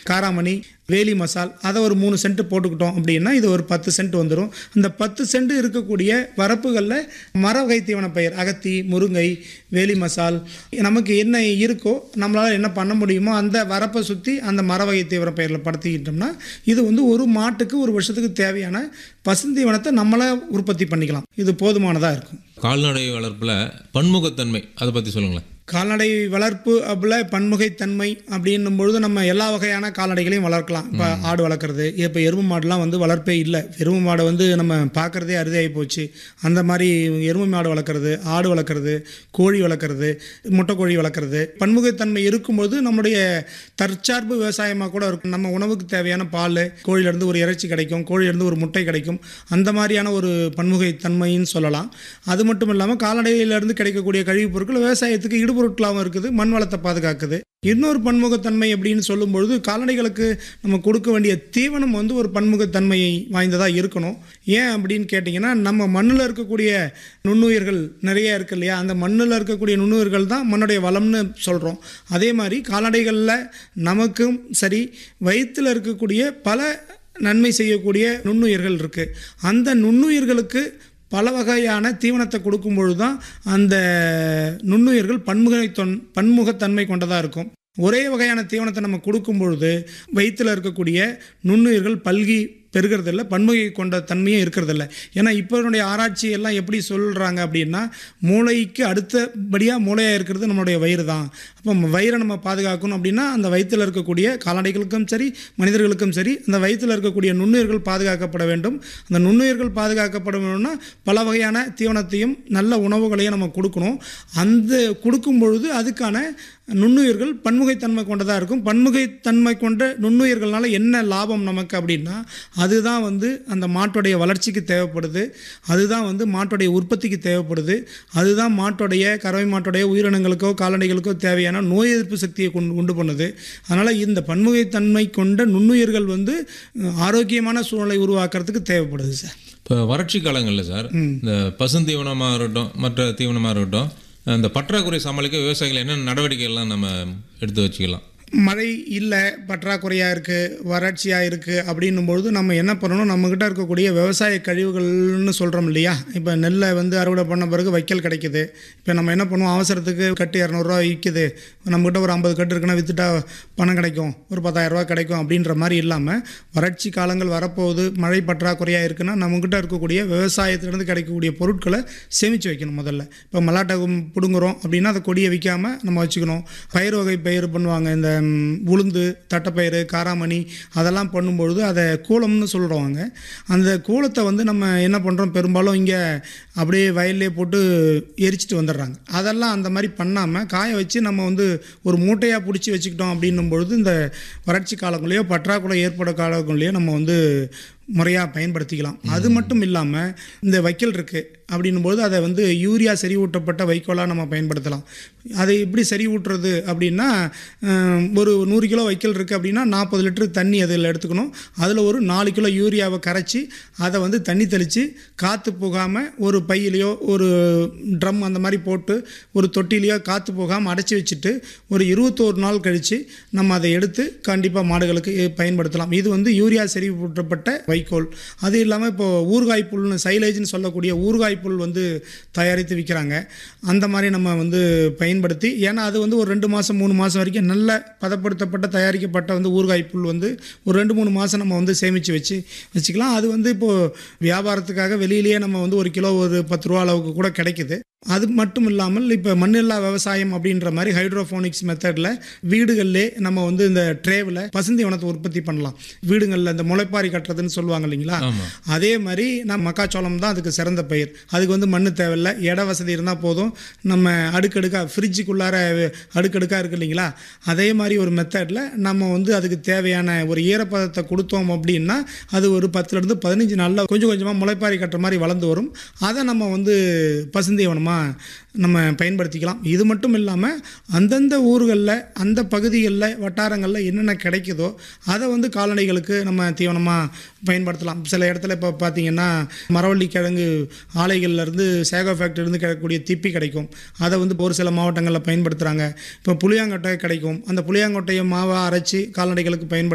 காராமணி வேலி மசால் அதை ஒரு மூணு சென்ட் போட்டுக்கிட்டோம் அப்படின்னா இது ஒரு பத்து சென்ட் வந்துடும் இந்த பத்து சென்ட் இருக்கக்கூடிய வரப்புகளில் மர வகை தீவன பயிர் அகத்தி முருங்கை வேலி மசால் நமக்கு என்ன இருக்கோ நம்மளால் என்ன பண்ண முடியுமோ அந்த வரப்பை சுற்றி அந்த மர வகை தீவன பயிரில் படுத்திக்கிட்டோம்னா இது வந்து ஒரு மாட்டுக்கு ஒரு வருஷத்துக்கு தேவையான பசுந்தீவனத்தை நம்மளே உற்பத்தி பண்ணிக்கலாம் இது போதுமானதாக இருக்கும் கால்நடை வளர்ப்பில் பன்முகத்தன்மை அதை பற்றி சொல்லுங்களேன் கால்நடை வளர்ப்பு அப்படில் பன்முகைத்தன்மை அப்படின்னும் பொழுது நம்ம எல்லா வகையான கால்நடைகளையும் வளர்க்கலாம் இப்போ ஆடு வளர்க்குறது இப்போ எருமை மாடுலாம் வந்து வளர்ப்பே இல்லை எருமை மாடை வந்து நம்ம பார்க்குறதே அரிதாகி போச்சு அந்த மாதிரி எருமை மாடு வளர்க்குறது ஆடு வளர்க்குறது கோழி வளர்க்குறது முட்டைக்கோழி வளர்க்குறது பன்முகத்தன்மை இருக்கும்போது நம்முடைய தற்சார்பு விவசாயமாக கூட இருக்கும் நம்ம உணவுக்கு தேவையான பால் கோழியிலேருந்து ஒரு இறைச்சி கிடைக்கும் கோழியிலேருந்து ஒரு முட்டை கிடைக்கும் அந்த மாதிரியான ஒரு பன்முகைத்தன்மைன்னு சொல்லலாம் அது மட்டும் இல்லாமல் கால்நடையிலேருந்து கிடைக்கக்கூடிய கழிவுப் பொருட்கள் விவசாயத்துக்கு இடுபொருட்களாகவும் இருக்குது மண் வளத்தை பாதுகாக்குது இன்னொரு பன்முகத்தன்மை அப்படின்னு சொல்லும்பொழுது கால்நடைகளுக்கு நம்ம கொடுக்க வேண்டிய தீவனம் வந்து ஒரு பன்முகத்தன்மையை வாய்ந்ததாக இருக்கணும் ஏன் அப்படின்னு கேட்டிங்கன்னா நம்ம மண்ணில் இருக்கக்கூடிய நுண்ணுயிர்கள் நிறைய இருக்கு இல்லையா அந்த மண்ணில் இருக்கக்கூடிய நுண்ணுயிர்கள் தான் மண்ணுடைய வளம்னு சொல்கிறோம் அதே மாதிரி கால்நடைகளில் நமக்கும் சரி வயிற்றில் இருக்கக்கூடிய பல நன்மை செய்யக்கூடிய நுண்ணுயிர்கள் இருக்குது அந்த நுண்ணுயிர்களுக்கு பல வகையான தீவனத்தை கொடுக்கும் பொழுது தான் அந்த நுண்ணுயிர்கள் பன்முகத்தன் பன்முகத்தன்மை கொண்டதாக இருக்கும் ஒரே வகையான தீவனத்தை நம்ம கொடுக்கும் பொழுது வயிற்றில் இருக்கக்கூடிய நுண்ணுயிர்கள் பல்கி பெருகிறதில்ல பன்முகை கொண்ட தன்மையும் இருக்கிறதில்ல ஏன்னா இப்போனுடைய ஆராய்ச்சி எல்லாம் எப்படி சொல்கிறாங்க அப்படின்னா மூளைக்கு அடுத்தபடியாக மூளையாக இருக்கிறது நம்மளுடைய வயிறு தான் அப்போ வயிறை நம்ம பாதுகாக்கணும் அப்படின்னா அந்த வயிற்றில் இருக்கக்கூடிய கால்நடைகளுக்கும் சரி மனிதர்களுக்கும் சரி அந்த வயிற்றில் இருக்கக்கூடிய நுண்ணுயிர்கள் பாதுகாக்கப்பட வேண்டும் அந்த நுண்ணுயிர்கள் பாதுகாக்கப்பட வேணும்னா பல வகையான தீவனத்தையும் நல்ல உணவுகளையும் நம்ம கொடுக்கணும் அந்த கொடுக்கும் பொழுது அதுக்கான நுண்ணுயிர்கள் பன்முகைத்தன்மை கொண்டதாக இருக்கும் பன்முகைத்தன்மை கொண்ட நுண்ணுயிர்களால் என்ன லாபம் நமக்கு அப்படின்னா அதுதான் வந்து அந்த மாட்டுடைய வளர்ச்சிக்கு தேவைப்படுது அதுதான் வந்து மாட்டுடைய உற்பத்திக்கு தேவைப்படுது அதுதான் மாட்டுடைய கறவை மாட்டுடைய உயிரினங்களுக்கோ கால்நடைகளுக்கோ தேவையான நோய் எதிர்ப்பு சக்தியை கொண்டு உண்டு பண்ணுது அதனால் இந்த பன்முகைத்தன்மை கொண்ட நுண்ணுயிர்கள் வந்து ஆரோக்கியமான சூழ்நிலை உருவாக்குறதுக்கு தேவைப்படுது சார் இப்போ வறட்சி காலங்களில் சார் இந்த பசுந்தீவனமாக இருக்கட்டும் மற்ற தீவனமாக இருக்கட்டும் அந்த பற்றாக்குறை சமாளிக்க விவசாயிகள் என்னென்ன நடவடிக்கைகள்லாம் நம்ம எடுத்து வச்சுக்கலாம் மழை இல்லை பற்றாக்குறையாக இருக்குது வறட்சியாக இருக்குது அப்படின்னும் பொழுது நம்ம என்ன பண்ணணும் நம்மக்கிட்ட இருக்கக்கூடிய விவசாய கழிவுகள்னு சொல்கிறோம் இல்லையா இப்போ நெல்லை வந்து அறுவடை பண்ண பிறகு வைக்கல் கிடைக்குது இப்போ நம்ம என்ன பண்ணுவோம் அவசரத்துக்கு கட்டு இரநூறுவா விற்கிது நம்மக்கிட்ட ஒரு ஐம்பது கட்டு இருக்குன்னா விற்றுட்டா பணம் கிடைக்கும் ஒரு பத்தாயிரரூவா கிடைக்கும் அப்படின்ற மாதிரி இல்லாமல் வறட்சி காலங்கள் வரப்போகுது மழை பற்றாக்குறையாக இருக்குன்னா நம்மக்கிட்ட இருக்கக்கூடிய விவசாயத்திலேருந்து கிடைக்கக்கூடிய பொருட்களை சேமித்து வைக்கணும் முதல்ல இப்போ மல்லாட்டை பிடுங்குறோம் அப்படின்னா அதை கொடியை விற்காமல் நம்ம வச்சுக்கணும் பயிர் வகை பயிர் பண்ணுவாங்க இந்த ம், உளுந்து தட்டைப்பயிறு காராமணி அதெல்லாம் பண்ணும்பொழுது அதை கூலம்னு சொல்கிறவங்க அந்த கூலத்தை வந்து நம்ம என்ன பண்ணுறோம் பெரும்பாலும் இங்கே அப்படியே வயல்லே போட்டு எரிச்சிட்டு வந்துடுறாங்க அதெல்லாம் அந்த மாதிரி பண்ணாமல் காய வச்சு நம்ம வந்து ஒரு மூட்டையாக பிடிச்சி வச்சுக்கிட்டோம் அப்படின்னும் பொழுது இந்த வறட்சி காலங்களையோ பற்றாக்குறை ஏற்பட காலங்களையோ நம்ம வந்து முறையாக பயன்படுத்திக்கலாம் அது மட்டும் இல்லாமல் இந்த வைக்கல் இருக்குது அப்படின்னும்போது அதை வந்து யூரியா செறிவூட்டப்பட்ட வைக்கோலாக நம்ம பயன்படுத்தலாம் அதை எப்படி செறிவூட்டுறது அப்படின்னா அஹ், ஒரு நூறு கிலோ வைக்கல் இருக்குது அப்படின்னா நாற்பது லிட்டர் தண்ணி அதில் எடுத்துக்கணும் அதில் ஒரு நாலு கிலோ யூரியாவை கரைச்சி அதை வந்து தண்ணி தெளித்து காற்று போகாமல் ஒரு பையிலையோ ஒரு ட்ரம் அந்த மாதிரி போட்டு ஒரு தொட்டிலையோ காற்று போகாமல் அடைச்சி வச்சுட்டு ஒரு இருபத்தோரு நாள் கழித்து நம்ம அதை எடுத்து கண்டிப்பாக மாடுகளுக்கு பயன்படுத்தலாம் இது வந்து யூரியா செறிவூட்டப்பட்ட வைக்கோல் அது இல்லாமல் இப்போ ஊறுகாய் புல்னு சைலேஜ்னு சொல்லக்கூடிய ஊறுகாய் புல் வந்து தயாரித்து விற்கிறாங்க அந்த மாதிரி நம்ம வந்து பயன்படுத்தி ஏன்னா அது வந்து ஒரு ரெண்டு மாதம் மூணு மாதம் வரைக்கும் நல்ல பதப்படுத்தப்பட்ட தயாரிக்கப்பட்ட வந்து ஊறுகாய் புல் வந்து ஒரு ரெண்டு மூணு மாதம் நம்ம வந்து சேமித்து வச்சு வச்சுக்கலாம் அது வந்து இப்போது வியாபாரத்துக்காக வெளியிலேயே நம்ம வந்து ஒரு கிலோ ஒரு பத்து ரூபா அளவுக்கு கூட கிடைக்குது அது மட்டும் இல்லாமல் இப்போ மண்ணில்லா விவசாயம் அப்படின்ற மாதிரி ஹைட்ரோஃபோனிக்ஸ் மெத்தடில் வீடுகளிலே நம்ம வந்து இந்த ட்ரேவில் பசுந்தீவனத்தை உற்பத்தி பண்ணலாம் வீடுகளில் இந்த முளைப்பாரி கட்டுறதுன்னு சொல்லுவாங்க இல்லைங்களா ஆமாம் அதே மாதிரி நம்ம மக்காச்சோளம் தான் அதுக்கு சிறந்த பயிர் அதுக்கு வந்து மண் தேவையில்லை இட வசதி இருந்தால் போதும் நம்ம அடுக்கடுக்காக ஃப்ரிட்ஜுக்குள்ளார அடுக்கடுக்காக இருக்கு இல்லைங்களா அதே மாதிரி ஒரு மெத்தடில் நம்ம வந்து அதுக்கு தேவையான ஒரு ஈரப்பதத்தை கொடுத்தோம் அப்படின்னா அது ஒரு பத்துலேருந்து பதினஞ்சு நாளில் கொஞ்சம் கொஞ்சமாக முளைப்பாரி கட்டுற மாதிரி வளர்ந்து வரும் அதை நம்ம வந்து பசுந்தீவனமாக நம்ம பயன்படுத்திக்கலாம் இது மட்டும் இல்லாமல் அந்தந்த ஊர்களில் அந்த பகுதிகளில் வட்டாரங்களில் என்னென்ன கிடைக்குதோ அதை வந்து கால்நடைகளுக்கு நம்ம தீவனமாக பயன்படுத்தலாம் சில இடத்துல இப்போ பார்த்தீங்கன்னா மரவள்ளி கிழங்கு ஆலைகள்லேருந்து சேகோ ஃபேக்ட்ரிலேருந்து கிடைக்கக்கூடிய திப்பி கிடைக்கும் அதை வந்து ஒரு சில மாவட்டங்களில் பயன்படுத்துகிறாங்க இப்போ புளியாங்கொட்டை கிடைக்கும் அந்த புளியாங்கொட்டையை மாவாக அரைச்சி கால்நடைகளுக்கு பயன்படுத்த